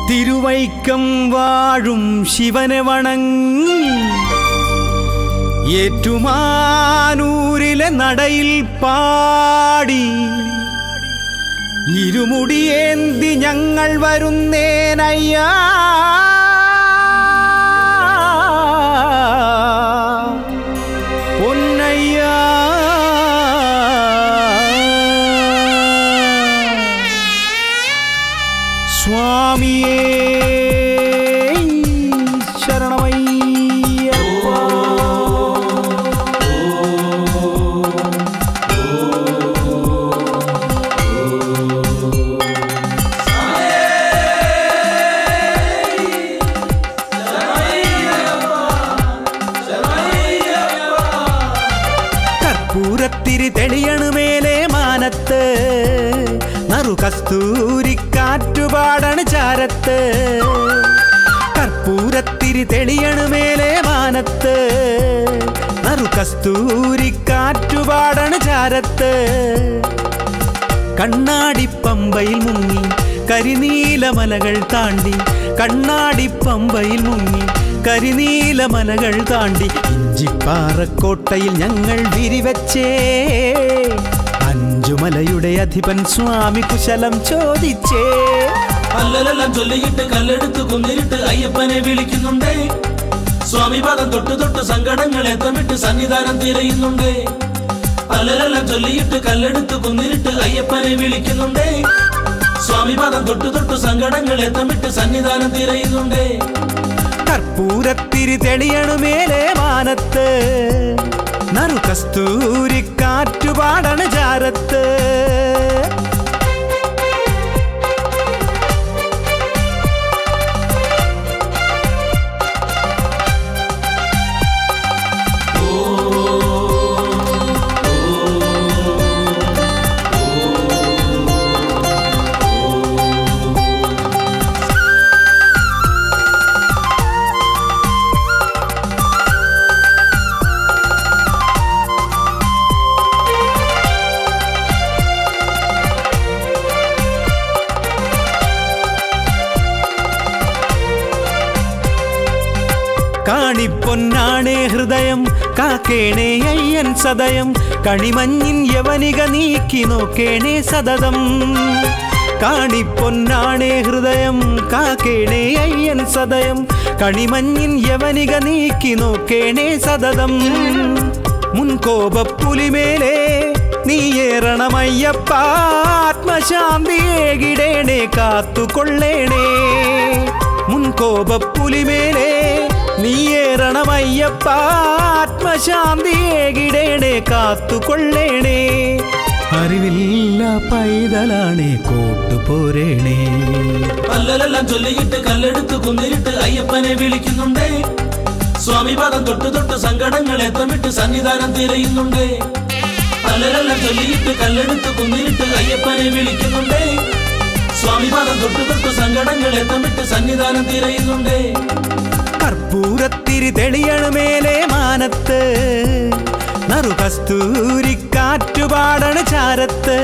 തിരുവൈക്കം വാഴും ശിവനെ വണങ്ങി ഏറ്റുമാനൂരിലെ നടയിൽ പാടി ഇരുമുടിയേന്തി ഞങ്ങൾ വരുന്നേനയ്യാ പൊന്നയ്യാ സ്വാമിയേ ശരണമയ്യപ്പ കർപ്പൂരത്തിരി തെളിയണുമേലെ മാനത്ത് നറു കസ്തൂരി കാറ്റുപാടണ് ചാരത്ത് കർപ്പൂരത്തിരി തെളിയണുമേലെ മാനത്ത് നറു കസ്തൂരി കാറ്റുപാടണ് ചാരത്ത് കണ്ണാടി പമ്പയിൽ മുങ്ങി കരിനീല മലകൾ താണ്ടി കണ്ണാടി പമ്പയിൽ മുങ്ങി കരിനീല മലകൾ താണ്ടി ഇഞ്ചിപ്പാറക്കോട്ടയിൽ ഞങ്ങൾ വിരിവച്ചേ അഞ്ചുമലയുടെ അധിപൻ സ്വാമി കുശലം ചോദിച്ചേ കല്ലലെല്ലാം ചൊല്ലിയിട്ട് കല്ലെടുത്ത് കുന്നിരിട്ട് അയ്യപ്പനെ വിളിക്കുന്നുണ്ടേ സ്വാമി പാദം തൊട്ട് തൊട്ട് സങ്കടങ്ങൾ എത്തമിട്ട് സന്നിധാനം തിരയുന്നുണ്ടേ കല്ലലെല്ലാം ചൊല്ലിയിട്ട് കല്ലെടുത്ത് കുന്നിരിട്ട് അയ്യപ്പനെ വിളിക്കുന്നുണ്ടേ സ്വാമി പാദം തൊട്ട് തൊട്ട് സങ്കടങ്ങൾ എത്തമിട്ട് സന്നിധാനം തിരയുന്നുണ്ടേ കർപ്പൂരത്തിരി തെളിയണുമേലെ മാനത്ത് നറു കസ്തൂരി കാറ്റുപാടണ് ചാരത്ത് കാണിപ്പൊന്നാണേ ഹൃദയം കാക്കേണേ അയ്യൻ സദയം കണിമഞ്ഞിൻ യവനിക നീക്കി നോക്കേണേ സതതം കാണിപ്പൊന്നാണേ ഹൃദയം കാക്കേണേ അയ്യൻ സദയം കണിമഞ്ഞിൻ യവനിക നീക്കി നോക്കേണേ സതതം മുൻകോപപ്പുലിമേലേ നീയേറണമയ്യപ്പ ആത്മശാന്തിയേകിടേണേ കാത്തുകൊള്ളേണേ മുൻകോപപ്പുലിമേലേ നീയേറണമയ്യപ്പ ആത്മശാന്തിയേകിടേണേ കാത്തുകൊള്ളേണേ അറിവില്ല പൈതലാണേ കോട്ടുപോരേണേ കല്ലലെല്ലാം ചൊല്ലിയിട്ട് കല്ലെടുത്ത് കുന്നിരിട്ട് അയ്യപ്പനെ വിളിക്കുന്നുണ്ടേ സ്വാമി പാദം തൊട്ട് തൊട്ട് സങ്കടങ്ങൾ എത്തമിട്ട് സന്നിധാനം തിരയുന്നുണ്ടേ കല്ലലെല്ലാം ചൊല്ലിയിട്ട് കല്ലെടുത്ത് കുന്നിരിട്ട് അയ്യപ്പനെ വിളിക്കുന്നുണ്ടേ സ്വാമി പാദം തൊട്ട് തൊട്ട് സങ്കടങ്ങൾ എത്തമിട്ട് സന്നിധാനം തിരയുന്നുണ്ടേ കർപ്പൂരത്തിരി തെളിയണുമേലെ മാനത്ത് നറു കസ്തൂരി കാറ്റുപാടണ് ചാരത്ത്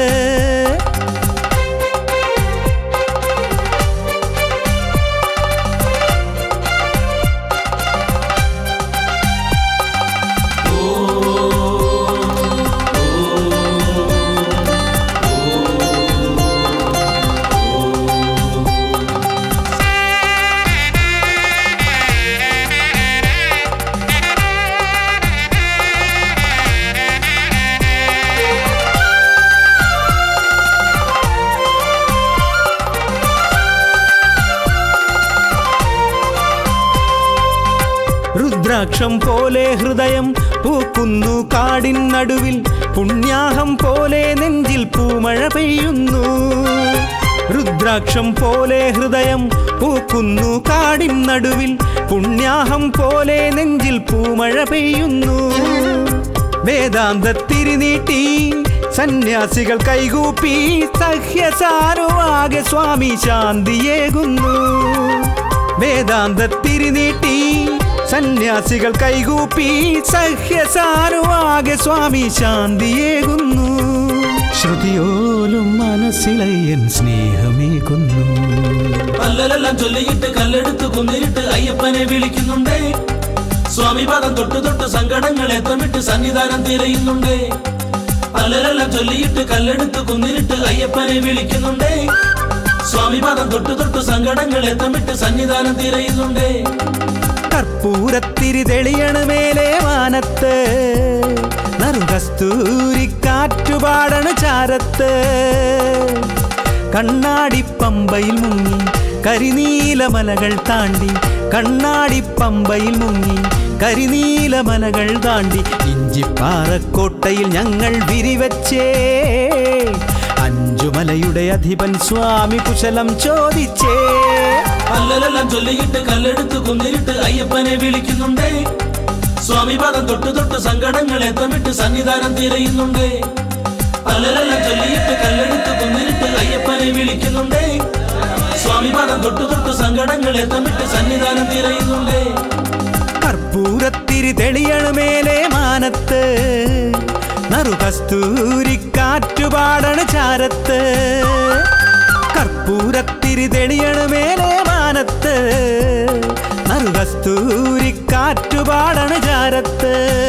രുദ്രാക്ഷം പോലെ ഹൃദയം പൂക്കുന്നു കാടിൻ നടുവിൽ പുണ്യാഹം പോലെ നെഞ്ചിൽ പൂമഴ പെയ്യുന്നു രുദ്രാക്ഷം പോലെ ഹൃദയം പൂക്കുന്നു കാടിൻ നടുവിൽ പുണ്യാഹം പോലെ നെഞ്ചിൽ പൂമഴ പെയ്യുന്നു വേദാന്തത്തിരി നീട്ടി സന്യാസികൾ കൈകൂപ്പി സഹ്യസാരമാകെ സ്വാമി ശാന്തിയേകുന്നു വേദാന്തത്തിരി നീട്ടി സന്യാസികൾ കൈകൂപ്പി സഹ്യസാരമാകെ സ്വാമി ശാന്തിയേകുന്നു ശ്രുതിയോലും മനസ്സിലയ്യൻ സ്നേഹമേകുന്നു പല്ലലെല്ലാം ചൊല്ലിയിട്ട് കല്ലെടുത്ത് കുന്നിരിട്ട് അയ്യപ്പനെ വിളിക്കുന്നുണ്ടേ സ്വാമി പദം തൊട്ടു തൊട്ട് സങ്കടങ്ങൾ എത്തമിട്ട് സന്നിധാനം തിരയുന്നുണ്ടേ പല്ലലെല്ലാം ചൊല്ലിയിട്ട് കല്ലെടുത്ത് കുന്നിരിട്ട് അയ്യപ്പനെ വിളിക്കുന്നുണ്ടേ സ്വാമി പദം തൊട്ടു തൊട്ട് സങ്കടങ്ങൾ എത്തമിട്ട് സന്നിധാനം തിരയുന്നുണ്ടേ കർപ്പൂരത്തിരി തെളിയണ് മേലെ വാനത്ത് നറുകസ്തൂരി കാറ്റുപാടണ് ചാരത്ത് കണ്ണാടി പമ്പയിൽ മുങ്ങി കരിനീല മലകൾ താണ്ടി കണ്ണാടി പമ്പയിൽ മുങ്ങി കരിനീല മലകൾ താണ്ടി ഇഞ്ചിപ്പാറക്കോട്ടയിൽ ഞങ്ങൾ വിരിവച്ചേ അഞ്ചുമലയുടെ അധിപൻ സ്വാമി കുശലം ചോദിച്ചേ പല്ലലെല്ലാം ചൊല്ലിയിട്ട് കല്ലെടുത്ത് കുന്നിരിട്ട് അയ്യപ്പനെ വിളിക്കുന്നുണ്ടേ സ്വാമി പദം തൊട്ടു തൊട്ട് സങ്കടങ്ങൾ എത്തമിട്ട് സന്നിധാനം തിരയുന്നുണ്ടേ പല്ലലെല്ലാം ചൊല്ലിയിട്ട് കല്ലെടുത്ത് കുന്നിരിട്ട് അയ്യപ്പനെ വിളിക്കുന്നുണ്ടേ സ്വാമി പദം തൊട്ടു തൊട്ട് സങ്കടങ്ങൾ എത്തമിട്ട് സന്നിധാനം തിരയുന്നുണ്ടേ കർപ്പൂരത്തിരി തെളിയണ് മേലെ മാനത്ത് നറുകസ്തൂരി കാറ്റുപാടണ് ചാരത്ത് കർപ്പൂരത്തിരി തെളിയണ് മേലെ മാനത്ത് നറുകസ്തൂരി കാറ്റുപാടണ് ചാരത്ത്